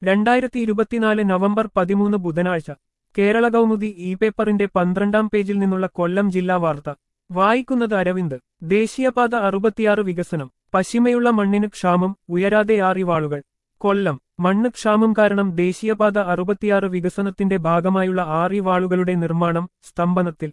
രണ്ടായിരത്തി ഇരുപത്തിനാല് നവംബർ പതിമൂന്ന് ബുധനാഴ്ച കേരള കൗമുദി ഇ പേപ്പറിന്റെ പന്ത്രണ്ടാം പേജിൽ നിന്നുള്ള കൊല്ലം ജില്ലാ വാർത്ത വായിക്കുന്നത് അരവിന്ദ് ദേശീയപാത അറുപത്തിയാറ് വികസനം പശിമയുള്ള മണ്ണിന് ക്ഷാമം ഉയരാതെ ആറിവാളുകൾ കൊല്ലം മണ്ണ് ക്ഷാമം കാരണം ദേശീയപാത അറുപത്തിയാറ് വികസനത്തിന്റെ ഭാഗമായുള്ള ആറിവാളുകളുടെ നിർമ്മാണം സ്തംഭനത്തിൽ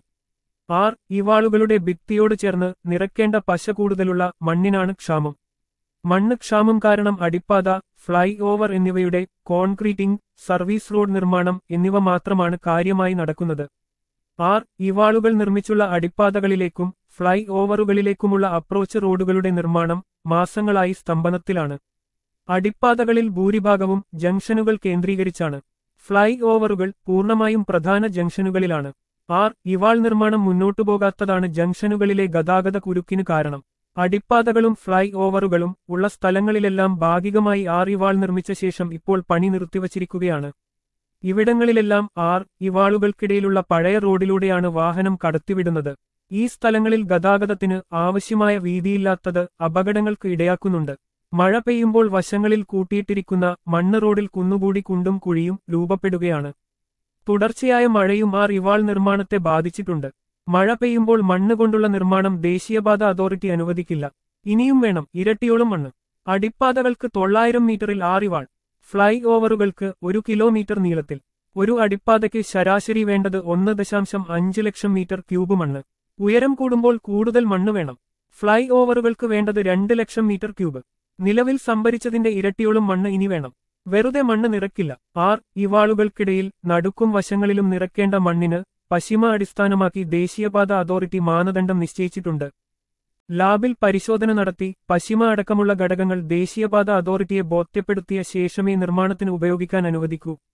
ആർ ഇവാളുകളുടെ ഭിത്തിയോട് ചേർന്ന് നിറയ്ക്കേണ്ട പശ കൂടുതലുള്ള മണ്ണിനാണ് ക്ഷാമം മണ്ണ് ക്ഷാമം കാരണം അടിപ്പാത ഫ്ലൈ ഓവർ എന്നിവയുടെ കോൺക്രീറ്റിംഗ് സർവീസ് റോഡ് നിർമ്മാണം എന്നിവ മാത്രമാണ് കാര്യമായി നടക്കുന്നത് ആർ ഇവാളുകൾ നിർമ്മിച്ചുള്ള അടിപ്പാതകളിലേക്കും ഫ്ലൈ ഓവറുകളിലേക്കുമുള്ള അപ്രോച്ച് റോഡുകളുടെ നിർമ്മാണം മാസങ്ങളായി സ്തംഭനത്തിലാണ് അടിപ്പാതകളിൽ ഭൂരിഭാഗവും ജംഗ്ഷനുകൾ കേന്ദ്രീകരിച്ചാണ് ഫ്ലൈ ഓവറുകൾ പൂർണ്ണമായും പ്രധാന ജംഗ്ഷനുകളിലാണ് ആർ ഇവാൾ നിർമ്മാണം മുന്നോട്ടു പോകാത്തതാണ് ജംഗ്ഷനുകളിലെ ഗതാഗത കുരുക്കിന് കാരണം അടിപ്പാതകളും ഫ്ലൈ ഓവറുകളും ഉള്ള സ്ഥലങ്ങളിലെല്ലാം ഭാഗികമായി ആർ ഇവാൾ നിർമ്മിച്ച ശേഷം ഇപ്പോൾ പണി നിർത്തിവച്ചിരിക്കുകയാണ് ഇവിടങ്ങളിലെല്ലാം ആർ ഇവാളുകൾക്കിടയിലുള്ള പഴയ റോഡിലൂടെയാണ് വാഹനം കടത്തിവിടുന്നത് ഈ സ്ഥലങ്ങളിൽ ഗതാഗതത്തിന് ആവശ്യമായ വീതിയില്ലാത്തത് അപകടങ്ങൾക്ക് ഇടയാക്കുന്നുണ്ട് മഴ പെയ്യുമ്പോൾ വശങ്ങളിൽ കൂട്ടിയിട്ടിരിക്കുന്ന മണ്ണ് റോഡിൽ കുന്നുകൂടി കുണ്ടും കുഴിയും രൂപപ്പെടുകയാണ് തുടർച്ചയായ മഴയും ആർ ഇവാൾ നിർമ്മാണത്തെ ബാധിച്ചിട്ടുണ്ട് മഴ പെയ്യുമ്പോൾ മണ്ണ് കൊണ്ടുള്ള നിർമ്മാണം ദേശീയപാത അതോറിറ്റി അനുവദിക്കില്ല ഇനിയും വേണം ഇരട്ടിയോളം മണ്ണ് അടിപ്പാതകൾക്ക് തൊള്ളായിരം മീറ്ററിൽ ആറിവാൾ ഫ്ലൈ ഓവറുകൾക്ക് ഒരു കിലോമീറ്റർ നീളത്തിൽ ഒരു അടിപ്പാതയ്ക്ക് ശരാശരി വേണ്ടത് ഒന്ന് ദശാംശം അഞ്ച് ലക്ഷം മീറ്റർ ക്യൂബ് മണ്ണ് ഉയരം കൂടുമ്പോൾ കൂടുതൽ മണ്ണ് വേണം ഫ്ലൈ ഓവറുകൾക്ക് വേണ്ടത് രണ്ട് ലക്ഷം മീറ്റർ ക്യൂബ് നിലവിൽ സംഭരിച്ചതിന്റെ ഇരട്ടിയോളം മണ്ണ് ഇനി വേണം വെറുതെ മണ്ണ് നിറക്കില്ല ആർ ഇവാളുകൾക്കിടയിൽ നടുക്കും വശങ്ങളിലും നിറക്കേണ്ട മണ്ണിന് പശ്ചിമ അടിസ്ഥാനമാക്കി ദേശീയപാത അതോറിറ്റി മാനദണ്ഡം നിശ്ചയിച്ചിട്ടുണ്ട് ലാബിൽ പരിശോധന നടത്തി പശ്ചിമ അടക്കമുള്ള ഘടകങ്ങൾ ദേശീയപാത അതോറിറ്റിയെ ബോധ്യപ്പെടുത്തിയ ശേഷമേ നിർമ്മാണത്തിന് ഉപയോഗിക്കാൻ അനുവദിക്കൂ